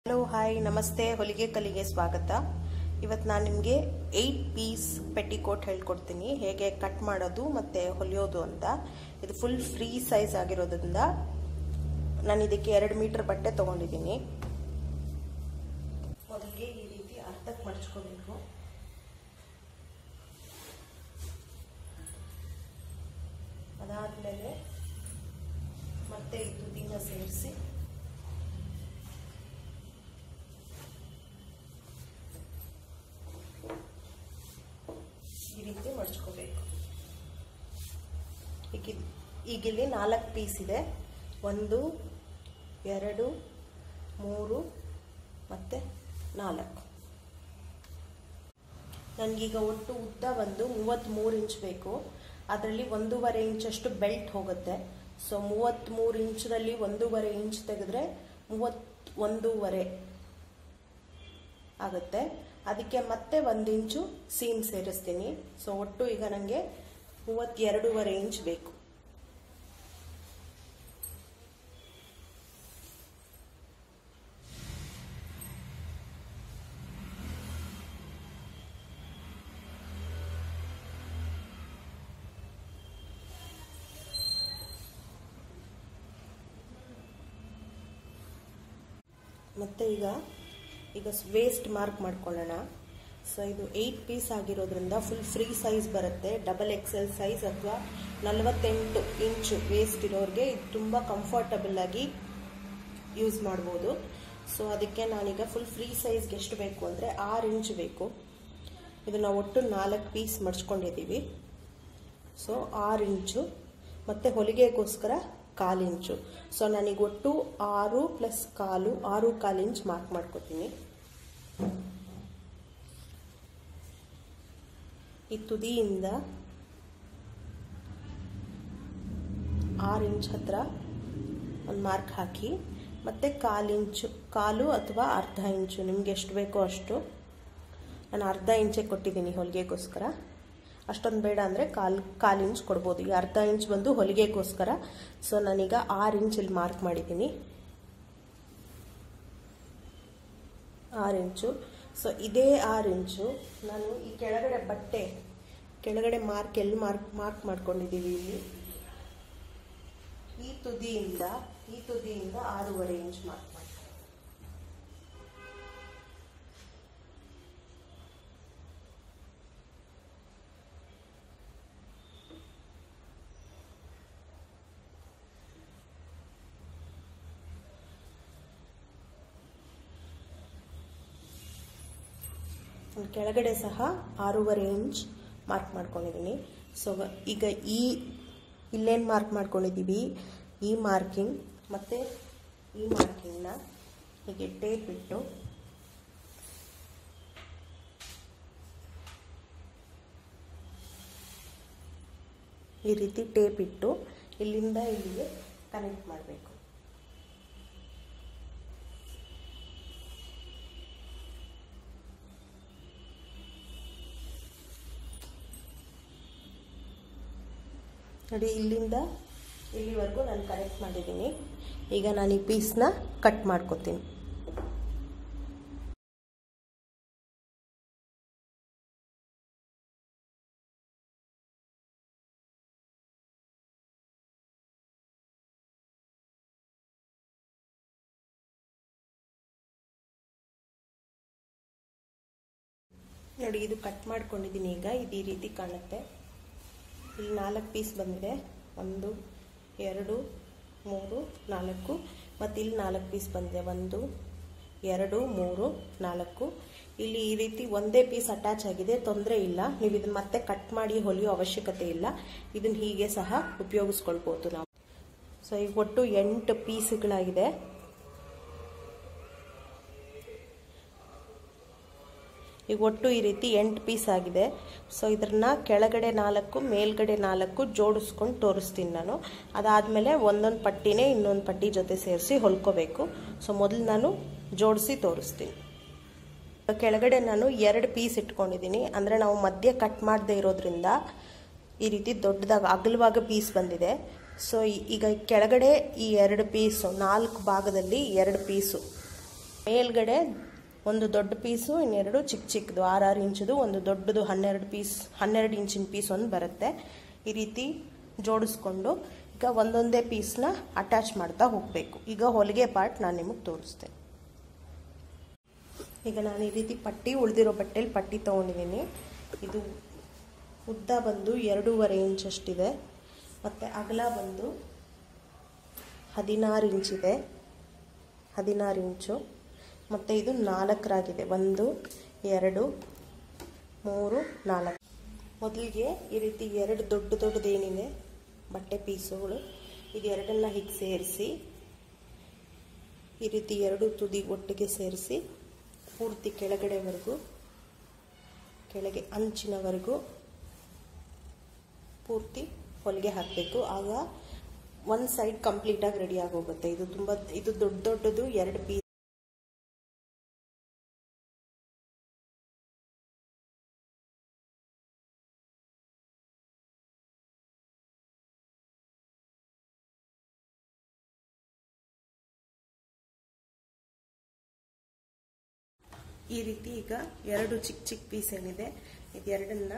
hello hi ನಮಸ್ತೆ ಹೊಲಿಗೆ ಕಲಿಗೆ ಸ್ವಾಗತ ಇವತ್ತು ನಾನು ನಿಮಗೆ ಏಯ್ಟ್ ಪೀಸ್ ಪೆಟ್ಟಿಕೋಟ್ ಹೇಳ್ಕೊಡ್ತೀನಿ ಹೇಗೆ ಕಟ್ ಮಾಡೋದು ಮತ್ತು ಹೊಲಿಯೋದು ಅಂತ ಇದು ಫುಲ್ ಫ್ರೀ ಸೈಜ್ ಆಗಿರೋದ್ರಿಂದ ನಾನು ಇದಕ್ಕೆ ಎರಡು ಮೀಟರ್ ಬಟ್ಟೆ ತೊಗೊಂಡಿದ್ದೀನಿ ಮೊದಲಿಗೆ ಈ ರೀತಿ ಅರ್ಧಕ್ಕೆ ಮಡ್ಚ್ಕೋಬೇಕು ಅದಾದಮೇಲೆ ಮತ್ತೆ ಈ ತುದಿನ ಸೇರಿಸಿ ಈ ರೀತಿ ಮಡ್ಚ್ಕೋಬೇಕು ಈಗ ಈಗಿಲ್ಲಿ ನಾಲ್ಕು ಪೀಸ್ ಇದೆ ಒಂದು ಎರಡು ಮೂರು ಮತ್ತು ನಾಲ್ಕು ನನಗೀಗ ಒಟ್ಟು ಉದ್ದ ಒಂದು ಮೂವತ್ತ್ಮೂರು ಇಂಚ್ ಬೇಕು ಅದರಲ್ಲಿ ಒಂದೂವರೆ ಇಂಚಷ್ಟು ಬೆಲ್ಟ್ ಹೋಗುತ್ತೆ ಸೊ ಮೂವತ್ತ್ಮೂರು ಇಂಚದಲ್ಲಿ ಒಂದೂವರೆ ಇಂಚ್ ತೆಗೆದ್ರೆ ಮೂವತ್ ಒಂದೂವರೆ ಆಗುತ್ತೆ ಅದಕ್ಕೆ ಮತ್ತೆ ಒಂದು ಇಂಚು ಸೀಮ್ ಸೇರಿಸ್ತೀನಿ ಸೊ ಒಟ್ಟು ಈಗ ನನಗೆ ಮೂವತ್ತೆರಡೂವರೆ ಇಂಚ್ ಬೇಕು ಮತ್ತೆ ಈಗ ಈಗ ವೇಸ್ಟ್ ಮಾರ್ಕ್ ಮಾಡ್ಕೊಳ್ಳೋಣ ಸೊ ಇದು ಏಯ್ಟ್ ಪೀಸ್ ಆಗಿರೋದ್ರಿಂದ ಫುಲ್ ಫ್ರೀ ಸೈಜ್ ಬರುತ್ತೆ ಡಬಲ್ ಎಕ್ಸೆಲ್ ಸೈಜ್ ಅಥವಾ ನಲವತ್ತೆಂಟು ಇಂಚು ವೇಸ್ಟ್ ಇರೋರಿಗೆ ಇದು ತುಂಬ ಕಂಫರ್ಟಬಲ್ ಆಗಿ ಯೂಸ್ ಮಾಡ್ಬೋದು ಸೊ ಅದಕ್ಕೆ ನಾನೀಗ ಫುಲ್ ಫ್ರೀ ಸೈಜ್ಗೆ ಎಷ್ಟು ಬೇಕು ಅಂದರೆ ಆರು ಇಂಚ್ ಬೇಕು ಇದನ್ನು ಒಟ್ಟು ನಾಲ್ಕು ಪೀಸ್ ಮಡ್ಚ್ಕೊಂಡಿದ್ದೀವಿ ಸೊ ಆರು ಇಂಚು ಮತ್ತು ಹೊಲಿಗೆಗೋಸ್ಕರ ಕಾಲು ಇಂಚು ಸೊ ನನಗೆ ಒಟ್ಟು ಆರು ಪ್ಲಸ್ ಕಾಲು ಆರು ಕಾಲು ಇಂಚ್ ಮಾರ್ಕ್ ಮಾಡ್ಕೋತೀನಿ ಈ ತುದಿಯಿಂದ ಆರು ಇಂಚ್ ಹತ್ರ ಒಂದು ಮಾರ್ಕ್ ಹಾಕಿ ಮತ್ತು ಕಾಲು ಇಂಚು ಕಾಲು ಅಥವಾ ಅರ್ಧ ಇಂಚು ನಿಮ್ಗೆ ಎಷ್ಟು ಬೇಕೋ ಅಷ್ಟು ನಾನು ಅರ್ಧ ಇಂಚೆ ಕೊಟ್ಟಿದ್ದೀನಿ ಹೊಲಿಗೆಗೋಸ್ಕರ ಅಷ್ಟೊಂದು ಬೇಡ ಅಂದರೆ ಕಾಲು ಕಾಲು ಇಂಚ್ ಕೊಡ್ಬೋದು ಈ ಅರ್ಧ ಇಂಚ್ ಬಂದು ಹೊಲಿಗೆಗೋಸ್ಕರ ಸೊ ನಾನೀಗ ಆರು ಇಂಚಲ್ಲಿ ಮಾರ್ಕ್ ಮಾಡಿದ್ದೀನಿ ಆರು ಇಂಚು ಸೊ ಇದೇ ಆರು ಇಂಚು ನಾನು ಈ ಕೆಳಗಡೆ ಬಟ್ಟೆ ಕೆಳಗಡೆ ಮಾರ್ಕ್ ಎಲ್ಲಿ ಮಾರ್ಕ್ ಮಾರ್ಕ್ ಮಾಡ್ಕೊಂಡಿದ್ದೀವಿ ಇಲ್ಲಿ ಈ ತುದಿಯಿಂದ ಈ ತುದಿಯಿಂದ ಆರೂವರೆ ಇಂಚ್ ಮಾರ್ಕ್ ಮಾಡಿ ಕೆಳಗಡೆ ಸಹ ಆರೂವರೆ ಇಂಚ್ ಮಾರ್ಕ್ ಮಾಡ್ಕೊಂಡಿದ್ದೀನಿ ಸೊ ಈಗ ಈ ಇಲ್ಲೇನು ಮಾರ್ಕ್ ಮಾಡ್ಕೊಂಡಿದ್ದೀವಿ ಈ ಮಾರ್ಕಿಂಗ್ ಮತ್ತು ಈ ಮಾರ್ಕಿಂಗ್ನ ಹೀಗೆ ಟೇಪ್ ಇಟ್ಟು ಈ ರೀತಿ ಟೇಪ್ ಇಟ್ಟು ಇಲ್ಲಿಂದ ಇಲ್ಲಿಗೆ ಕನೆಕ್ಟ್ ಮಾಡಬೇಕು ನೋಡಿ ಇಲ್ಲಿಂದ ಇಲ್ಲಿವರೆಗೂ ನಾನು ಕನೆಕ್ಟ್ ಮಾಡಿದ್ದೀನಿ ಈಗ ನಾನು ಈ ಪೀಸ್ನ ಕಟ್ ಮಾಡ್ಕೊತೀನಿ ನೋಡಿ ಇದು ಕಟ್ ಮಾಡ್ಕೊಂಡಿದ್ದೀನಿ ಈಗ ಇದು ಈ ರೀತಿ ಕಾಣುತ್ತೆ ಇಲ್ಲಿ ನಾಲ್ಕು ಪೀಸ್ ಬಂದಿದೆ ಒಂದು ಎರಡು ಮೂರು ನಾಲ್ಕು ಮತ್ತು ಇಲ್ಲಿ ನಾಲ್ಕು ಪೀಸ್ ಬಂದಿದೆ ಒಂದು ಎರಡು ಮೂರು ನಾಲ್ಕು ಇಲ್ಲಿ ಈ ರೀತಿ ಒಂದೇ ಪೀಸ್ ಅಟ್ಯಾಚ್ ಆಗಿದೆ ತೊಂದರೆ ಇಲ್ಲ ನೀವು ಇದನ್ನ ಮತ್ತೆ ಕಟ್ ಮಾಡಿ ಹೊಲಿಯೋ ಅವಶ್ಯಕತೆ ಇಲ್ಲ ಇದನ್ನ ಹೀಗೆ ಸಹ ಉಪಯೋಗಿಸ್ಕೊಳ್ಬೋದು ನಾವು ಸೊ ಈಗ ಒಟ್ಟು ಎಂಟು ಪೀಸ್ಗಳಾಗಿದೆ ಈಗ ಒಟ್ಟು ಈ ರೀತಿ ಎಂಟು ಪೀಸ್ ಆಗಿದೆ ಸೊ ಇದನ್ನ ಕೆಳಗಡೆ ನಾಲ್ಕು ಮೇಲ್ಗಡೆ ನಾಲ್ಕು ಜೋಡಿಸ್ಕೊಂಡು ತೋರಿಸ್ತೀನಿ ನಾನು ಅದಾದಮೇಲೆ ಒಂದೊಂದು ಪಟ್ಟಿನೇ ಇನ್ನೊಂದು ಪಟ್ಟಿ ಜೊತೆ ಸೇರಿಸಿ ಹೊಲ್ಕೋಬೇಕು ಸೊ ಮೊದಲು ನಾನು ಜೋಡಿಸಿ ತೋರಿಸ್ತೀನಿ ಕೆಳಗಡೆ ನಾನು ಎರಡು ಪೀಸ್ ಇಟ್ಕೊಂಡಿದ್ದೀನಿ ಅಂದರೆ ನಾವು ಮಧ್ಯೆ ಕಟ್ ಮಾಡದೇ ಇರೋದ್ರಿಂದ ಈ ರೀತಿ ದೊಡ್ಡದಾಗಿ ಅಗಲವಾಗ ಪೀಸ್ ಬಂದಿದೆ ಸೊ ಈಗ ಕೆಳಗಡೆ ಈ ಎರಡು ಪೀಸು ನಾಲ್ಕು ಭಾಗದಲ್ಲಿ ಎರಡು ಪೀಸು ಮೇಲ್ಗಡೆ ಒಂದು ದೊಡ್ಡ ಪೀಸು ಇನ್ನೆರಡು ಚಿಕ್ಕ ಚಿಕ್ಕದು ಆರಾರು ಇಂಚದು ಒಂದು ದೊಡ್ಡದು ಹನ್ನೆರಡು ಪೀಸ್ ಹನ್ನೆರಡು ಇಂಚಿನ ಪೀಸ್ ಒಂದು ಬರುತ್ತೆ ಈ ರೀತಿ ಜೋಡಿಸ್ಕೊಂಡು ಈಗ ಒಂದೊಂದೇ ಪೀಸ್ನ ಅಟ್ಯಾಚ್ ಮಾಡ್ತಾ ಹೋಗಬೇಕು ಈಗ ಹೊಲಿಗೆ ಪಾರ್ಟ್ ನಾನು ನಿಮಗೆ ತೋರಿಸ್ತೇನೆ ಈಗ ನಾನು ಈ ರೀತಿ ಪಟ್ಟಿ ಉಳಿದಿರೋ ಬಟ್ಟೆಲಿ ಪಟ್ಟಿ ತೊಗೊಂಡಿದ್ದೀನಿ ಇದು ಉದ್ದ ಬಂದು ಎರಡೂವರೆ ಇಂಚಷ್ಟಿದೆ ಮತ್ತು ಅಗಲ ಬಂದು ಹದಿನಾರು ಇಂಚಿದೆ ಹದಿನಾರು ಇಂಚು ಮತ್ತು ಇದು ನಾಲ್ಕರಾಗಿದೆ ಒಂದು ಎರಡು ಮೂರು ನಾಲ್ಕು ಮೊದಲಿಗೆ ಈ ರೀತಿ ಎರಡು ದೊಡ್ಡ ದೊಡ್ಡದೇನಿದೆ ಬಟ್ಟೆ ಪೀಸುಗಳು ಇದು ಎರಡನ್ನ ಹೀಗೆ ಸೇರಿಸಿ ಈ ರೀತಿ ಎರಡು ತುದಿ ಒಟ್ಟಿಗೆ ಸೇರಿಸಿ ಪೂರ್ತಿ ಕೆಳಗಡೆವರೆಗೂ ಕೆಳಗೆ ಅಂಚಿನವರೆಗೂ ಪೂರ್ತಿ ಹೊಲಿಗೆ ಹಾಕಬೇಕು ಆಗ ಒಂದು ಸೈಡ್ ಕಂಪ್ಲೀಟಾಗಿ ರೆಡಿ ಆಗೋಗುತ್ತೆ ಇದು ತುಂಬ ಇದು ದೊಡ್ಡ ದೊಡ್ಡದು ಎರಡು ಪೀಸ್ ಈ ರೀತಿ ಈಗ ಎರಡು ಚಿಕ್ಕ ಚಿಕ್ಕ ಪೀಸ್ ಏನಿದೆ ಇದೆರಡನ್ನ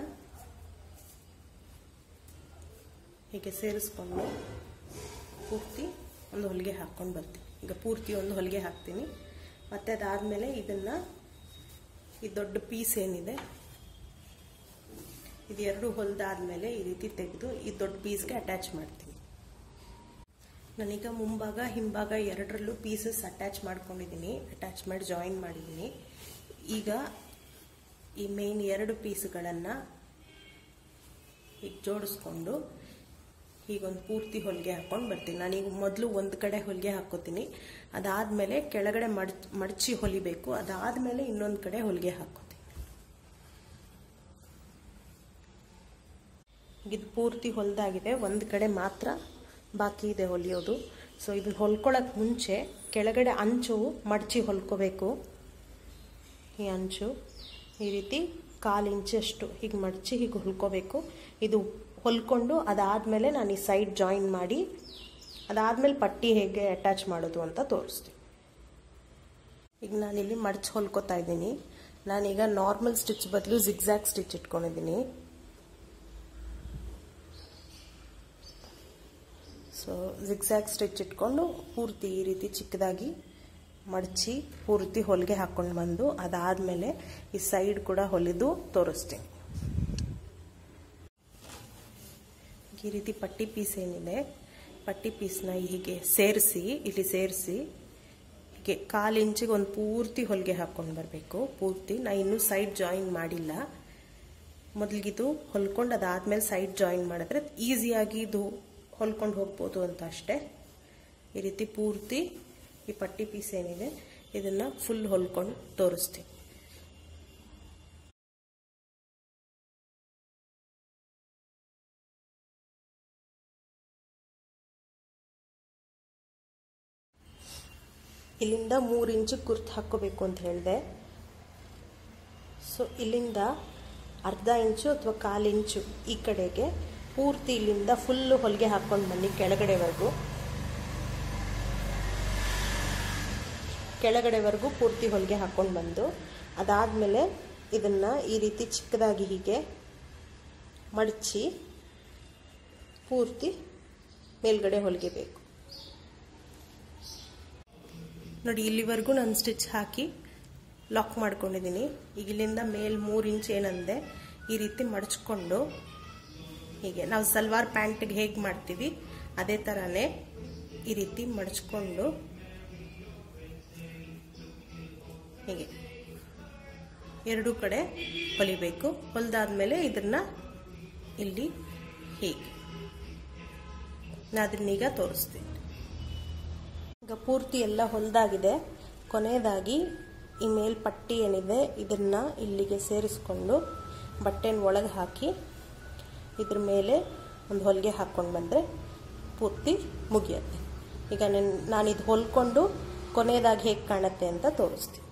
ಹೀಗೆ ಸೇರಿಸ್ಕೊಂಡು ಪೂರ್ತಿ ಒಂದು ಹೊಲಿಗೆ ಹಾಕ್ಕೊಂಡು ಬರ್ತೀನಿ ಈಗ ಪೂರ್ತಿ ಒಂದು ಹೊಲಿಗೆ ಹಾಕ್ತೀನಿ ಮತ್ತೆ ಅದಾದಮೇಲೆ ಇದನ್ನು ಈ ದೊಡ್ಡ ಪೀಸ್ ಏನಿದೆ ಇದು ಎರಡು ಹೊಲಿದಾದ್ಮೇಲೆ ಈ ರೀತಿ ತೆಗೆದು ಈ ದೊಡ್ಡ ಪೀಸ್ಗೆ ಅಟ್ಯಾಚ್ ಮಾಡ್ತೀನಿ ನಾನೀಗ ಮುಂಭಾಗ ಹಿಂಭಾಗ ಎರಡರಲ್ಲೂ ಪೀಸಸ್ ಅಟ್ಯಾಚ್ ಮಾಡ್ಕೊಂಡಿದ್ದೀನಿ ಅಟ್ಯಾಚ್ಮೆಂಟ್ ಜಾಯಿನ್ ಮಾಡಿದ್ದೀನಿ ಈಗ ಈ ಮೇನ್ ಎರಡು ಪೀಸ್ಗಳನ್ನು ಈಗ ಜೋಡಿಸ್ಕೊಂಡು ಹೀಗೊಂದು ಪೂರ್ತಿ ಹೊಲಿಗೆ ಹಾಕೊಂಡು ಬರ್ತೀನಿ ನಾನೀಗ ಮೊದಲು ಒಂದು ಕಡೆ ಹೊಲಿಗೆ ಹಾಕೋತೀನಿ ಅದಾದಮೇಲೆ ಕೆಳಗಡೆ ಮಡ್ ಮಡಚಿ ಹೊಲಿಬೇಕು ಅದಾದಮೇಲೆ ಇನ್ನೊಂದು ಕಡೆ ಹೊಲಿಗೆ ಹಾಕೋತೀನಿ ಇದು ಪೂರ್ತಿ ಹೊಲಿದಾಗಿದೆ ಒಂದು ಕಡೆ ಮಾತ್ರ ಬಾಕಿ ಇದೆ ಹೊಲಿಯೋದು ಸೊ ಇದನ್ನ ಹೊಲ್ಕೊಳ್ಳೋಕೆ ಮುಂಚೆ ಕೆಳಗಡೆ ಅಂಚು ಮಡಚಿ ಹೊಲ್ಕೋಬೇಕು ಈ ಅಂಚು ಈ ರೀತಿ ಕಾಲು ಇಂಚಷ್ಟು ಹೀಗೆ ಮಡಚಿ ಹೀಗೆ ಹೊಲ್ಕೋಬೇಕು ಇದು ಹೊಲ್ಕೊಂಡು ಅದಾದಮೇಲೆ ನಾನು ಈ ಸೈಡ್ ಜಾಯಿನ್ ಮಾಡಿ ಅದಾದಮೇಲೆ ಪಟ್ಟಿ ಹೇಗೆ ಅಟ್ಯಾಚ್ ಮಾಡೋದು ಅಂತ ತೋರಿಸ್ತೀನಿ ಈಗ ನಾನಿಲ್ಲಿ ಮಡಚಿ ಹೊಲ್ಕೋತಾ ಇದ್ದೀನಿ ನಾನೀಗ ನಾರ್ಮಲ್ ಸ್ಟಿಚ್ ಬದಲು ಜಿಗ್ಜ್ಯಾಗ್ ಸ್ಟಿಚ್ ಇಟ್ಕೊಂಡಿದ್ದೀನಿ ಸೊ ಜಿಗ್ಜ್ಯಾಗ್ ಸ್ಟಿಚ್ ಇಟ್ಕೊಂಡು ಪೂರ್ತಿ ಈ ರೀತಿ ಚಿಕ್ಕದಾಗಿ ಮಡಚಿ ಪೂರ್ತಿ ಹೊಲಿಗೆ ಹಾಕ್ಕೊಂಡು ಬಂದು ಅದಾದಮೇಲೆ ಈ ಸೈಡ್ ಕೂಡ ಹೊಲಿದು ತೋರಿಸ್ತೀನಿ ಈ ರೀತಿ ಪಟ್ಟಿ ಪೀಸ್ ಏನಿದೆ ಪಟ್ಟಿ ಪೀಸ್ನ ಹೀಗೆ ಸೇರಿಸಿ ಇಲ್ಲಿ ಸೇರಿಸಿ ಹೀಗೆ ಕಾಲು ಇಂಚಿಗೆ ಒಂದು ಪೂರ್ತಿ ಹೊಲಿಗೆ ಹಾಕ್ಕೊಂಡು ಬರಬೇಕು ಪೂರ್ತಿ ನಾ ಇನ್ನೂ ಸೈಡ್ ಜಾಯಿನ್ ಮಾಡಿಲ್ಲ ಮೊದಲಿಗಿದು ಹೊಲ್ಕೊಂಡು ಅದಾದಮೇಲೆ ಸೈಡ್ ಜಾಯಿನ್ ಮಾಡಿದ್ರೆ ಈಸಿಯಾಗಿ ಇದು ಹೊಲ್ಕೊಂಡು ಹೋಗ್ಬೋದು ಅಂತ ಅಷ್ಟೇ ಈ ರೀತಿ ಪೂರ್ತಿ ಈ ಪಟ್ಟಿ ಪೀಸ್ ಏನಿದೆ ಇದನ್ನು ಫುಲ್ ಹೊಲ್ಕೊಂಡು ತೋರಿಸ್ತೀನಿ ಇಲ್ಲಿಂದ ಮೂರು ಇಂಚು ಕುರ್ತು ಹಾಕ್ಕೋಬೇಕು ಅಂತ ಹೇಳಿದೆ ಸೊ ಇಲ್ಲಿಂದ ಅರ್ಧ ಇಂಚು ಅಥವಾ ಕಾಲು ಇಂಚು ಈ ಕಡೆಗೆ ಪೂರ್ತಿ ಇಲ್ಲಿಂದ ಫುಲ್ಲು ಹೊಲಿಗೆ ಹಾಕ್ಕೊಂಡು ಬನ್ನಿ ಕೆಳಗಡೆವರೆಗೂ ಕೆಳಗಡೆವರೆಗೂ ಪೂರ್ತಿ ಹೊಲಿಗೆ ಹಾಕ್ಕೊಂಡು ಬಂದು ಅದಾದಮೇಲೆ ಇದನ್ನು ಈ ರೀತಿ ಚಿಕ್ಕದಾಗಿ ಹೀಗೆ ಮಡಚಿ ಪೂರ್ತಿ ಮೇಲ್ಗಡೆ ಹೊಲಿಗೆ ಬೇಕು ನೋಡಿ ಇಲ್ಲಿವರೆಗೂ ನಾನು ಸ್ಟಿಚ್ ಹಾಕಿ ಲಾಕ್ ಮಾಡ್ಕೊಂಡಿದ್ದೀನಿ ಈಗ ಇಲ್ಲಿಂದ ಮೇಲ್ ಮೂರು ಇಂಚ್ ಏನಂದೆ ಈ ರೀತಿ ಮಡಚ್ಕೊಂಡು ಹೀಗೆ ನಾವು ಸಲ್ವಾರ್ ಪ್ಯಾಂಟಿಗೆ ಹೇಗೆ ಮಾಡ್ತೀವಿ ಅದೇ ಥರನೇ ಈ ರೀತಿ ಮಡಚ್ಕೊಂಡು ಹೀಗೆ ಎರಡೂ ಕಡೆ ಹೊಲಿಬೇಕು ಹೊಲಿದಾದ್ಮೇಲೆ ಇದನ್ನ ಇಲ್ಲಿ ಹೀಗೆ ನಾನು ಅದನ್ನೀಗ ತೋರಿಸ್ತೀನಿ ಈಗ ಪೂರ್ತಿ ಎಲ್ಲ ಹೊಲಿದಾಗಿದೆ ಕೊನೆಯದಾಗಿ ಈ ಮೇಲ್ ಪಟ್ಟಿ ಏನಿದೆ ಇದನ್ನ ಇಲ್ಲಿಗೆ ಸೇರಿಸ್ಕೊಂಡು ಬಟ್ಟೆನ ಒಳಗೆ ಹಾಕಿ ಇದ್ರ ಮೇಲೆ ಒಂದು ಹೊಲಿಗೆ ಹಾಕ್ಕೊಂಡು ಬಂದರೆ ಪೂರ್ತಿ ಮುಗಿಯುತ್ತೆ ಈಗ ನಾನು ಇದು ಹೊಲ್ಕೊಂಡು ಕೊನೆಯದಾಗಿ ಹೇಗೆ ಕಾಣುತ್ತೆ ಅಂತ ತೋರಿಸ್ತೀನಿ